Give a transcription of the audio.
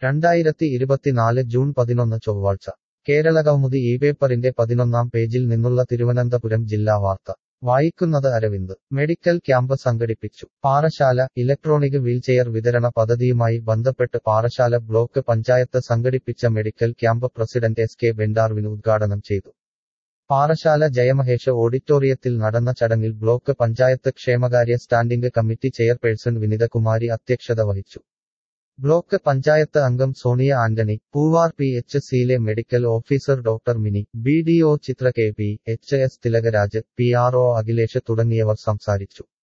രണ്ടായിരത്തി ഇരുപത്തിനാല് ജൂൺ പതിനൊന്ന് ചൊവ്വാഴ്ച കേരളകൗമുദി ഈ പേപ്പറിന്റെ പതിനൊന്നാം പേജിൽ നിന്നുള്ള തിരുവനന്തപുരം ജില്ലാ വാർത്ത വായിക്കുന്നത് അരവിന്ദ് മെഡിക്കൽ ക്യാമ്പ് സംഘടിപ്പിച്ചു പാറശാല ഇലക്ട്രോണിക് വീൽചെയർ വിതരണ പദ്ധതിയുമായി ബന്ധപ്പെട്ട് പാറശാല ബ്ലോക്ക് പഞ്ചായത്ത് സംഘടിപ്പിച്ച medical camp president S K Bendarwin ഉദ്ഘാടനം ചെയ്തു പാറശാല ജയമഹേഷ് ഓഡിറ്റോറിയത്തിൽ നടന്ന ചടങ്ങിൽ ബ്ലോക്ക് പഞ്ചായത്ത് ക്ഷേമകാര്യ സ്റ്റാൻഡിംഗ് കമ്മിറ്റി ചെയർപേഴ്സൺ വിനിതകുമാരി അധ്യക്ഷത വഹിച്ചു ബ്ലോക്ക് പഞ്ചായത്ത് അംഗം സോണിയ ആന്റണി പൂവാർ പി എച്ച് സിയിലെ medical officer doctor Mini B D O Chithra K P H S Thilakaraj P R O Akhilesh തുടങ്ങിയവർ സംസാരിച്ചു